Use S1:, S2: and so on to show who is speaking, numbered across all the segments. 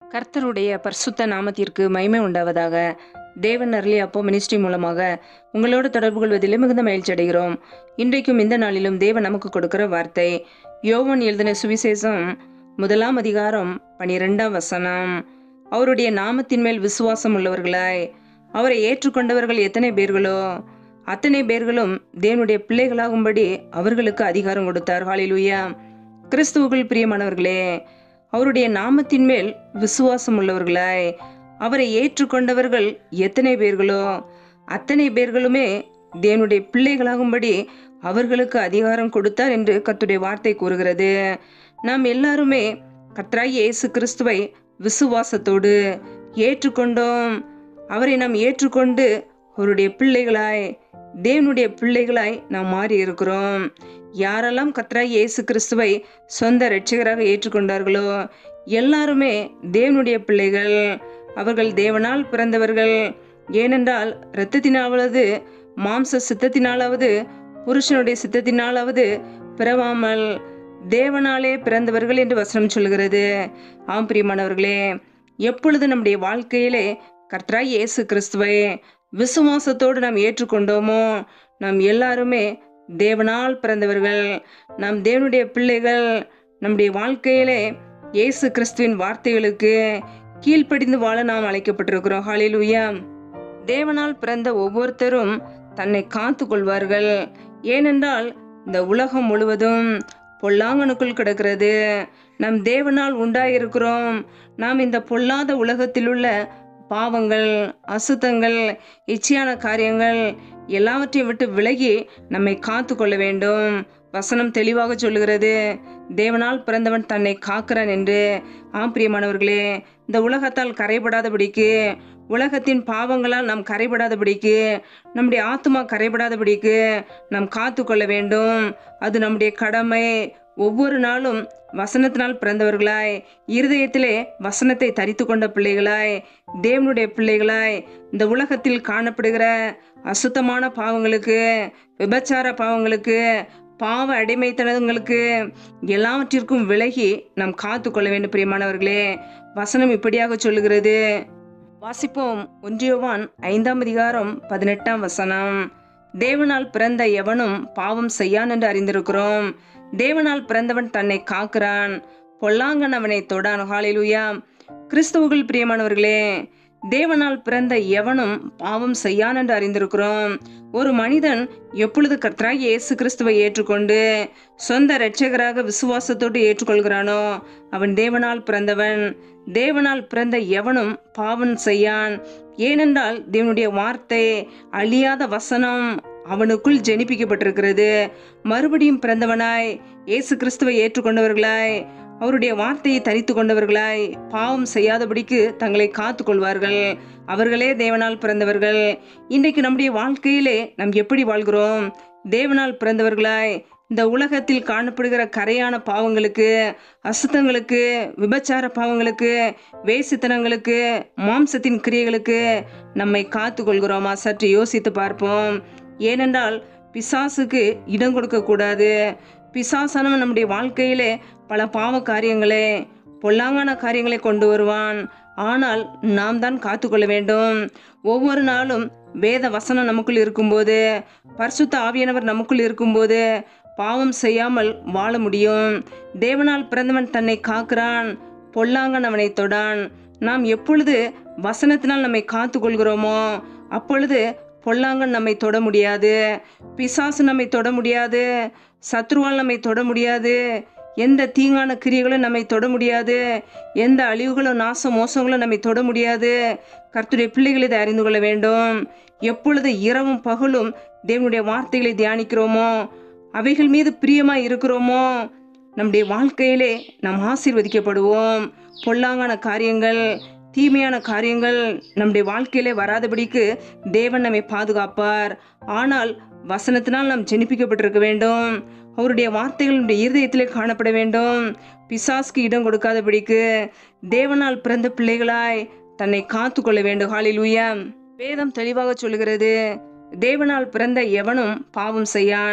S1: கர்த்தருடைய பரிசுத்த நாமத்திற்கு மகிமை உண்டாவதாக தேவன் அருளி அப்போ மினிஸ்ட்ரி மூலமாக உங்களோடு தொடர்பு கொள்வதிலே மிகுந்த மகிழ்ச்சி அடைகிறோம் இன்றைக்கும் இந்த நாளிலும் தேவன் நமக்கு கொடுக்கிற வார்த்தை யோவன் எழுதின சுவிசேஷம் முதலாம் அதிகாரம் பனிரெண்டாம் வசனம் அவருடைய நாமத்தின் மேல் விசுவாசம் உள்ளவர்களாய் அவரை ஏற்றுக்கொண்டவர்கள் எத்தனை பேர்களோ அத்தனை பேர்களும் தேவனுடைய பிள்ளைகளாகும்படி அவர்களுக்கு அதிகாரம் கொடுத்தார் ஹalleluya கிறிஸ்துவுக்குள் பிரியமானவர்களே அவருடைய நாமத்தின் மேல் விசுவாசம் உள்ளவர்களாய் அவரை ஏற்றுக்கொண்டவர்கள் எத்தனை பேர்களோ அத்தனை பேர்களுமே தேவனுடைய பிள்ளைகளாகும்படி அவர்களுக்கு அதிகாரம் கொடுத்தார் என்று கர்த்தருடைய வார்த்தை கூறுகிறது நாம் எல்லாருமே கர்த்தராய் இயேசு கிறிஸ்துவை விசுவாசத்தோடு ஏற்றுக்கொண்டோம் அவரை நாம் ஏற்றுக்கொண்டு அவருடைய பிள்ளைகளாய் தேவனுடைய பிள்ளைகளாய் நாம் மாறி இருக்கிறோம் யாரெல்லாம் கர்த்தராய் இயேசு கிறிஸ்துவை சொந்த இரட்சகராக ஏற்றுக்கொண்டார்களோ எல்லாருமே தேவனுடைய பிள்ளைகள் அவர்கள் தேவனால் பிறந்தவர்கள் ஏனென்றால் இரத்தத்தினாவது மாம்ச சித்தத்தினாலாவது புருஷனுடைய சித்தத்தினாலாவது பிறவாமல் தேவனாலே பிறந்தவர்கள் என்று வசனம் சொல்கிறது ஆம் பிரியமானவர்களே எப்பொழுது நம்முடைய வாழ்க்கையிலே கர்த்தராய் இயேசு கிறிஸ்துவை விசுவாசத்தோடு நாம் ஏற்றுக்கொண்டோமோ நாம் எல்லாருமே தேவனால் பிறந்தவர்கள் நாம் தேவனுடைய பிள்ளைகள் நம்முடைய வாழ்க்கையிலே இயேசு கிறிஸ்துவின் வார்த்தைகளுக்கு கீழ்ப்படிந்து வாழ நாம் அழைக்கப்பட்டிருக்கிறோம் ஹalleluya தேவனால் பிறந்த ஒவ்வொருத்தரும் தன்னை காத்து கொள்வார்கள் ஏனென்றால் இந்த உலகம் முழுவதும் பொல்லாங்கனுக்குள் கிடக்கிறது நம் தேவனால் உண்டாயிருக்கிறோம் நாம் இந்த பொல்லாத உலகத்தில் உள்ள பாவங்கள் அசுத்தங்கள் இச்சையான காரியங்கள் எல்லாவற்றையும் விட்டு விலகி நம்மை காத்து கொள்ள வேண்டும் வசனம் தெளிவாக சொல்லுகிறது தேவனால் பிறந்தவன் தன்னை காக்கிறான் என்று ஆம் பிரியமானவர்களே இந்த உலகத்தால் கரைபடாதபடிக்கு உலகத்தின் பாவங்களால் நாம் கரைபடாதபடிக்கு நம்முடைய ஆத்மா கரைபடாதபடிக்கு நாம் காத்து கொள்ள வேண்டும் அது நம்முடைய கடமை ஒவ்வொரு நாளும் வசனத்தினால் பிறந்தவர்களாய் இருதயத்திலே வசனத்தை தரித்து கொண்ட பிள்ளைகளாய் தேவனுடைய பிள்ளைகளாய் இந்த உலகத்தில் காணப்படுகிற அசுத்தமான பாவங்களுக்கு விபச்சார பாவங்களுக்கு பாவ அடிமைத்தனங்களுக்கு எல்லாவற்றிற்கும் விலகி நாம் காத்து கொள்ள வேண்டும் பிரியமானவர்களே வசனம் இப்படியாக சொல்லுகிறது வாசிப்போம் ஒன்றியவான் ஐந்தாம் அதிகாரம் பதினெட்டாம் வசனம் தேவனால் பிறந்த எவனும் பாவம் செய்யான் என்று அறிந்திருக்கிறோம் தேவனால் பிறந்தவன் தன்னை காக்கிறான் பொல்லாங்கன் அவனை தொடான் ஹாலிலுயா கிறிஸ்துவுகள் பிரியமானவர்களே தேவனால் பிறந்த எவனும் பாவம் செய்யான் என்று அறிந்திருக்கிறோம் ஒரு மனிதன் எப்பொழுது கர்த்தராய் இயேசு கிறிஸ்துவை ஏற்றுக்கொண்டு சொந்த இரட்சகராக விசுவாசத்தோடு ஏற்றுக்கொள்கிறானோ அவன் தேவனால் பிறந்தவன் தேவனால் பிறந்த எவனும் பாவம் செய்யான் ஏனென்றால் தேவனுடைய வார்த்தை அழியாத வசனம் அவனுக்குள் ஜெனிப்பிக்கப்பட்டிருக்கிறது மறுபடியும் பிறந்தவனாய் இயேசு கிறிஸ்துவை ஏற்றுக்கொண்டவர்களாய் அவருடைய வார்த்தையை தரித்து கொண்டவர்களாய் பாவம் செய்யாதபடிக்கு தங்களை காத்து கொள்வார்கள் அவர்களே தேவனால் பிறந்தவர்கள் இன்றைக்கு நம்முடைய வாழ்க்கையிலே நாம் எப்படி வாழ்கிறோம் தேவனால் பிறந்தவர்களாய் இந்த உலகத்தில் காணப்படுகிற கரையான பாவங்களுக்கு அசுத்தங்களுக்கு விபச்சார பாவங்களுக்கு வேசித்தனங்களுக்கு மாம்சத்தின் கிரியைகளுக்கு நம்மை காத்து கொள்கிறோமா சற்று யோசித்து பார்ப்போம் ஏனென்றால் பிசாசுக்கு இடம் கொடுக்கக்கூடாது பிசாசானவன் நம்முடைய வாழ்க்கையிலே பல பாவ காரியங்களே பொல்லாங்கான காரியங்களை கொண்டு வருவான் ஆனால் நாம் தான் காத்துக்கொள்ள வேண்டும் ஒவ்வொரு நாளும் வேத வசனம் நமக்குள் இருக்கும்போது பரிசுத்த ஆவியானவர் நமக்குள் இருக்கும்போது பாவம் செய்யாமல் வாழ முடியும் தேவனால் பிறந்தவன் தன்னை காக்கிறான் பொல்லாங்கன் அவனை தொடான் நாம் எப்பொழுது வசனத்தினால் நம்மை காத்து கொள்கிறோமோ அப்பொழுது பொல்லாங்கன் நம்மை தொட முடியாது பிசாசு நம்மை தொட முடியாது சத்ருவால் நம்மை தொட முடியாது எந்த தீங்கான கிரியைகளும் நம்மை தொட முடியாது எந்த அழிவுகளும் நாச மோசங்களும் நம்மை தொட முடியாது கர்த்துடைய பிள்ளைகள் இதை அறிந்து கொள்ள வேண்டும் எப்பொழுது இரவும் பகலும் தேவனுடைய வார்த்தைகளை தியானிக்கிறோமோ அவைகள் மீது பிரியமாய் இருக்கிறோமோ நம்முடைய வாழ்க்கையிலே நாம் ஆசீர்வதிக்கப்படுவோம் பொல்லாங்கான காரியங்கள் தீமையான காரியங்கள் நம்முடைய வாழ்க்கையிலே வராதபடிக்கு தேவன் நம்மை பாதுகாப்பார் ஆனால் வசனத்தினால் நாம் ஜெனிப்பிக்கப்பட்டிருக்க வேண்டும் அவருடைய வார்த்தைகள் நம்முடைய இருதயத்திலே காணப்பட வேண்டும் பிசாஸ்க்கு இடம் கொடுக்காதபடிக்கு தேவனால் பிறந்த பிள்ளைகளாய் தன்னை காத்து கொள்ள வேண்டும் ஹாலிலூயா வேதம் தெளிவாக சொல்லுகிறது தேவனால் பிறந்த எவனும் பாவம் செய்யான்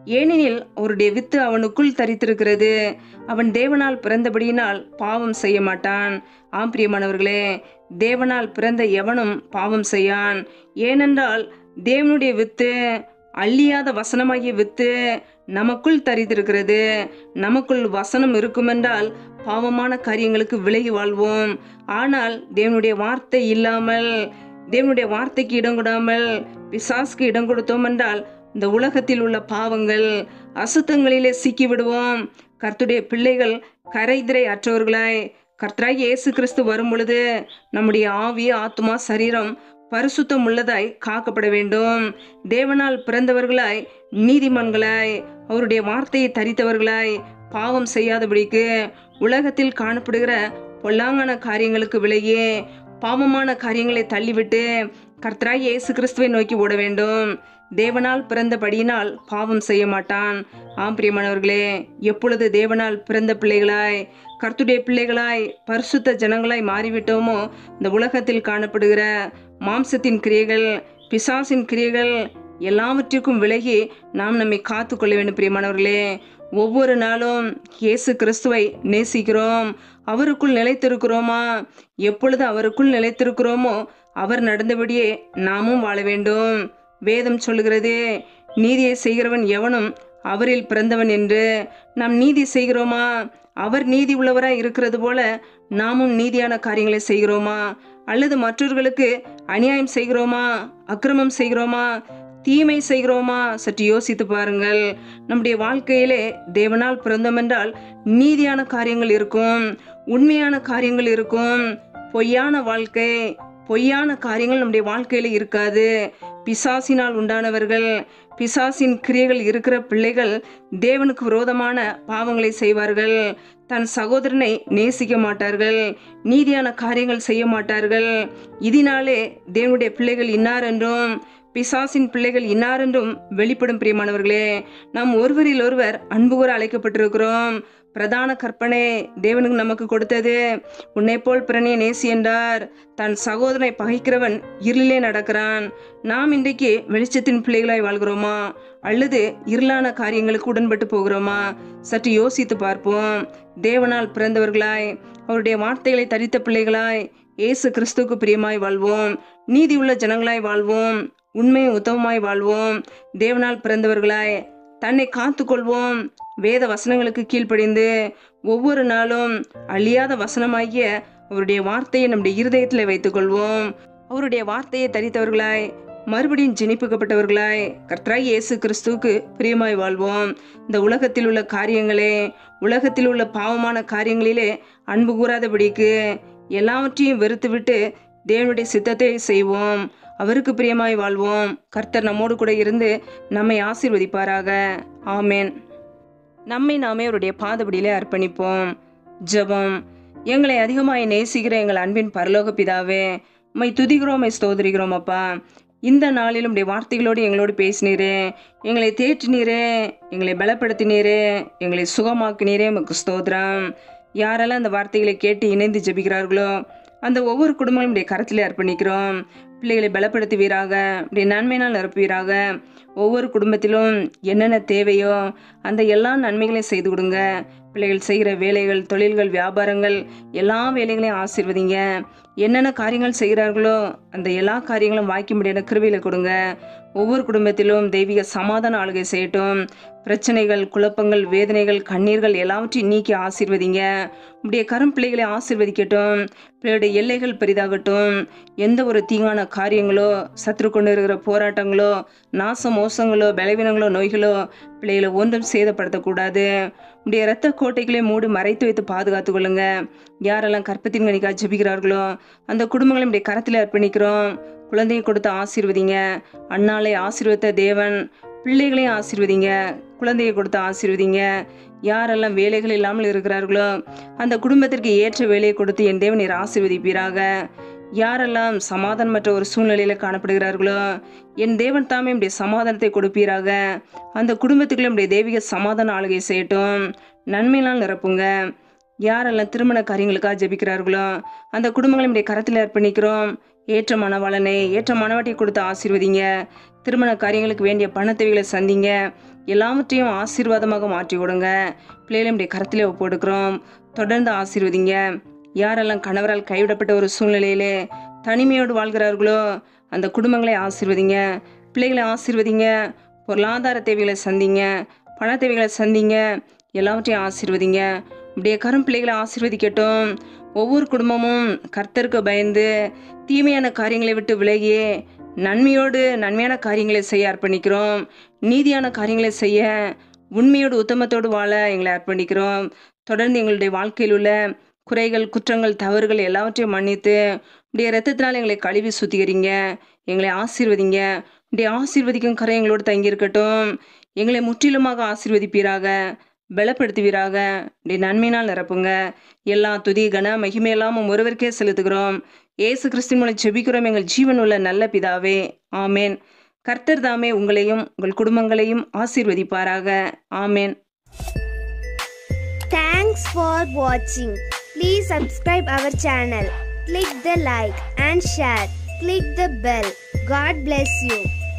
S1: ஏனெனில் அவருடைய வித்து அவனுக்குள் தரித்திருக்கிறது அவன் தேவனால் பிறந்தபடியினால் பாவம் செய்ய மாட்டான் ஆம் பிரியமானவர்களே தேவனால் பிறந்த எவனும் பாவம் செய்யான் ஏனென்றால் தேவனுடைய வித்து அழியாத வசனமாகிய வித்து நமக்குள் தரித்திருக்கிறது நமக்குள் வசனம் இருக்குமென்றால் பாவமான காரியங்களுக்கு விலகி வாழ்வோம் ஆனால் தேவனுடைய வார்த்தை இல்லாமல் தேவனுடைய வார்த்தைக்கு இடம் கொடாமல் பிசாசுக்கு இடம் கொடுத்தோம் என்றால் இந்த உலகத்தில் உள்ள பாவங்கள் அசுத்தங்களிலே சிக்கி விடுவோம் கர்த்துடைய பிள்ளைகள் கரைதிரை அற்றவர்களாய் கர்த்தராய் இயேசு கிறிஸ்து வரும் பொழுது நம்முடைய ஆவி ஆத்மா சரீரம் பரிசுத்தம் உள்ளதாய் காக்கப்பட வேண்டும் தேவனால் பிறந்தவர்களாய் நீதிமான்களாய் அவருடைய வார்த்தையை தரித்தவர்களாய் பாவம் செய்யாதபடிக்கு உலகத்தில் காணப்படுகிற பொல்லாங்கான காரியங்களுக்கு விலகி பாவமான காரியங்களை தள்ளிவிட்டு கர்த்தராய் இயேசு கிறிஸ்துவை நோக்கி ஓட வேண்டும் தேவனால் பிறந்தபடியினால் பாவம் செய்ய மாட்டான் ஆம் பிரியமானவர்களே எப்பொழுது தேவனால் பிறந்த பிள்ளைகளாய் கர்த்துடைய பிள்ளைகளாய் பரிசுத்த ஜனங்களாய் மாறிவிட்டோமோ இந்த உலகத்தில் காணப்படுகிற மாம்சத்தின் கிரியைகள் பிசாசின் கிரியைகள் எல்லாவற்றிற்கும் விலகி நாம் நம்மை காத்து கொள்ள வேண்டும் பிரியமானவர்களே ஒவ்வொரு நாளும் இயேசு கிறிஸ்துவை நேசிக்கிறோம் அவருக்குள் நிலைத்திருக்கிறோமா எப்பொழுது அவருக்குள் நிலைத்திருக்கிறோமோ அவர் நடந்தபடியே நாமும் வாழ வேண்டும் வேதம் சொல்லுகிறது நீதியை செய்கிறவன் எவனும் அவரில் பிறந்தவன் என்று நாம் நீதி செய்கிறோமா அவர் நீதி உள்ளவராய் இருக்கிறது போல நாமும் நீதியான காரியங்களை செய்கிறோமா அல்லது மற்றவர்களுக்கு அநியாயம் செய்கிறோமா அக்கிரமம் செய்கிறோமா தீமை செய்கிறோமா சற்று யோசித்து பாருங்கள் நம்முடைய வாழ்க்கையிலே தேவனால் பிறந்தோம் என்றால் நீதியான காரியங்கள் இருக்கும் உண்மையான காரியங்கள் இருக்கும் பொய்யான வாழ்க்கை பொய்யான காரியங்கள் நம்முடைய வாழ்க்கையில இருக்காது பிசாசினால் உண்டானவர்கள் பிசாசின் கிரியைகள் இருக்கிற பிள்ளைகள் தேவனுக்கு விரோதமான பாவங்களை செய்வார்கள் தன் சகோதரனை நேசிக்க மாட்டார்கள் நீதியான காரியங்கள் செய்ய மாட்டார்கள் இதனாலே தேவனுடைய பிள்ளைகள் இன்னார் என்றும் பிசாசின் பிள்ளைகள் இன்னார் என்றும் வெளிப்படும் பிரியமானவர்களே நாம் ஒருவரில் ஒருவர் அன்பு கூற அழைக்கப்பட்டிருக்கிறோம் பிரதான கற்பனை தேவனுக்கு நமக்கு கொடுத்தது உன்னை போல் பிறனே நேசி என்றார் தன் சகோதரனை பகைக்கிறவன் இருளிலே நடக்கிறான் நாம் இன்றைக்கு வெளிச்சத்தின் பிள்ளைகளாய் வாழ்கிறோமா அல்லது இருளான காரியங்களுக்கு உடன்பட்டு போகிறோமா சற்று யோசித்து பார்ப்போம் தேவனால் பிறந்தவர்களாய் அவருடைய வார்த்தைகளை தரித்த பிள்ளைகளாய் இயேசு கிறிஸ்துவுக்கு பிரியமாய் வாழ்வோம் நீதி உள்ள ஜனங்களாய் வாழ்வோம் உண்மை உத்தமமாய் வாழ்வோம் தேவனால் பிறந்தவர்களாய் தன்னை காத்துக்கொள்வோம் வேத வசனங்களுக்கு கீழ்ப்படிந்து ஒவ்வொரு நாளும் அழியாத வசனமாகிய அவருடைய வார்த்தையை நம்முடைய இருதயத்தில் வைத்துக்கொள்வோம் அவருடைய வார்த்தையை தரித்தவர்களாய் மறுபடியும் ஜெனிப்புக்கப்பட்டவர்களாய் கர்த்தராய் இயேசு கிறிஸ்துவுக்கு பிரியமாய் வாழ்வோம் இந்த உலகத்தில் உள்ள காரியங்களே உலகத்தில் உள்ள பாவமான காரியங்களிலே அன்பு கூறாதபடிக்கு எல்லாவற்றையும் வெறுத்துவிட்டு தேவனுடைய சித்தத்தை செய்வோம் அவருக்கு பிரியமாய் வாழ்வோம் கர்த்தர் நம்மோடு கூட இருந்து நம்மை ஆசீர்வதிப்பாராக ஆமேன் நம்மை நாமே அவருடைய பாதபடியிலே அர்ப்பணிப்போம் ஜெபம் எங்களை அதிகமாய் நேசிக்கிற எங்கள் அன்பின் பரலோக பிதாவே உம்மை துதிக்கிறோம் உம்மை ஸ்தோதரிக்கிறோம் அப்பா இந்த நாளிலும் உடைய வார்த்தைகளோடு எங்களோடு பேசினீரே எங்களை தேற்றினீரே எங்களை பலப்படுத்தினீரே எங்களை சுகமாக்கினீரே உமக்கு ஸ்தோத்திரம் யாரெல்லாம் அந்த வார்த்தைகளை கேட்டு இணைந்து ஜெபிக்கிறார்களோ அந்த ஒவ்வொரு குடும்பங்களும் உடைய கரத்திலே அர்ப்பணிக்கிறோம் பிள்ளைகளை பலப்படுத்துவீராக உடைய நன்மையினால் நிரப்புவீராக ஒவ்வொரு குடும்பத்திலும் என்னென்ன தேவையோ அந்த எல்லா நன்மைகளையும் செய்து கொடுங்க பிள்ளைகள் செய்கிற வேலைகள் தொழில்கள் வியாபாரங்கள் எல்லா வேலைகளையும் ஆசீர்வதிங்க என்னென்ன காரியங்கள் செய்கிறார்களோ அந்த எல்லா காரியங்களும் வாய்க்க முடியாத கிருவியில் கொடுங்க ஒவ்வொரு குடும்பத்திலும் தெய்வீக சமாதான ஆளுகை செய்யட்டும் பிரச்சனைகள் குழப்பங்கள் வேதனைகள் கண்ணீர்கள் எல்லாவற்றையும் நீக்கி ஆசீர்வதிங்க உடைய கரும் பிள்ளைகளை ஆசீர்வதிக்கட்டும் பிள்ளையுடைய எல்லைகள் பெரிதாகட்டும் எந்த ஒரு தீங்கான காரியங்களோ சத்ரு கொண்டு இருக்கிற போராட்டங்களோ நாச மோசங்களோ பலவீனங்களோ நோய்களோ பிள்ளைகளை ஒன்றும் சேதப்படுத்தக்கூடாது உடைய இரத்த கோட்டைகளை மூடி மறைத்து வைத்து பாதுகாத்து கொள்ளுங்க யாரெல்லாம் கற்பத்தின் கணிக்காக ஜெபிக்கிறார்களோ அந்த குடும்பங்களை உடைய கரத்தில் அர்ப்பணிக்கிறோம் குழந்தையை கொடுத்து ஆசீர்வதிங்க அண்ணாலை ஆசீர்வத்த தேவன் பிள்ளைகளையும் ஆசீர்வதிங்க குழந்தையை கொடுத்து ஆசீர்வதிங்க யாரெல்லாம் வேலைகள் இல்லாமல் இருக்கிறார்களோ அந்த குடும்பத்திற்கு ஏற்ற வேலையை கொடுத்து என் தேவன் நீர் ஆசீர்வதிப்பீராக யாரெல்லாம் சமாதானமற்ற ஒரு சூழ்நிலையில் காணப்படுகிறார்களோ என் தேவன் தாமே நம்முடைய சமாதானத்தை கொடுப்பீராக அந்த குடும்பத்துக்குள்ள நம்முடைய தெய்வீக சமாதான ஆளுகை செய்யட்டும் நன்மையினால் நிரப்புங்க யாரெல்லாம் திருமண காரியங்களுக்காக ஜெபிக்கிறார்களோ அந்த குடும்பங்களை நம்முடைய கரத்தில் அர்ப்பணிக்கிறோம் ஏற்ற மனவாளனை ஏற்ற மனவாட்டியை கொடுத்து ஆசீர்வதிங்க திருமண காரியங்களுக்கு வேண்டிய பண தேவைகளை சந்திங்க எல்லாவற்றையும் ஆசீர்வாதமாக மாற்றி விடுங்க பிள்ளைகளுடைய கருத்திலே ஒப்புடுக்கிறோம் தொடர்ந்து ஆசீர்வதிங்க யாரெல்லாம் கணவரால் கைவிடப்பட்ட ஒரு சூழ்நிலையிலே தனிமையோடு வாழ்கிறார்களோ அந்த குடும்பங்களை ஆசீர்வதிங்க பிள்ளைகளை ஆசீர்வதிங்க பொருளாதார தேவைகளை சந்திங்க பண தேவைகளை சந்திங்க எல்லாவற்றையும் ஆசீர்வதிங்க இப்படியே கரும் பிள்ளைகளை ஆசீர்வதிக்கட்டும் ஒவ்வொரு குடும்பமும் கர்த்தருக்கு பயந்து தீமையான காரியங்களை விட்டு விலகி நன்மையோடு நன்மையான காரியங்களை செய்ய அர்ப்பணிக்கிறோம் நீதியான காரியங்களை செய்ய உண்மையோடு உத்தமத்தோடு வாழ எங்களை அர்ப்பணிக்கிறோம் தொடர்ந்து எங்களுடைய வாழ்க்கையில் உள்ள குறைகள் குற்றங்கள் தவறுகள் எல்லாவற்றையும் மன்னித்து உடைய ரத்தத்தினால் எங்களை கழுவி சுத்திகரிங்க எங்களை ஆசீர்வதிங்க உடைய ஆசீர்வதிக்கும் கரை எங்களோடு தங்கியிருக்கட்டும் எங்களை முற்றிலுமாக ஆசீர்வதிப்பீராக பலப்படுத்துவீராக உடைய நன்மையினால் நிரப்புங்க எல்லா துதி கன மகிமையெல்லாம் உம் ஒருவருக்கே செலுத்துகிறோம் ஏசு கிறிஸ்தின் மூலம் ஜெபிக்கிறோம் எங்கள் ஜீவன் உள்ள நல்ல பிதாவே ஆமேன் கர்த்தர் தாமே உங்களையும் உங்கள் குடும்பங்களையும் ஆசீர்வதிப்பாராக ஆமேன்
S2: Thanks for watching. Please subscribe our channel. Click the like and share. Click the bell. God bless you.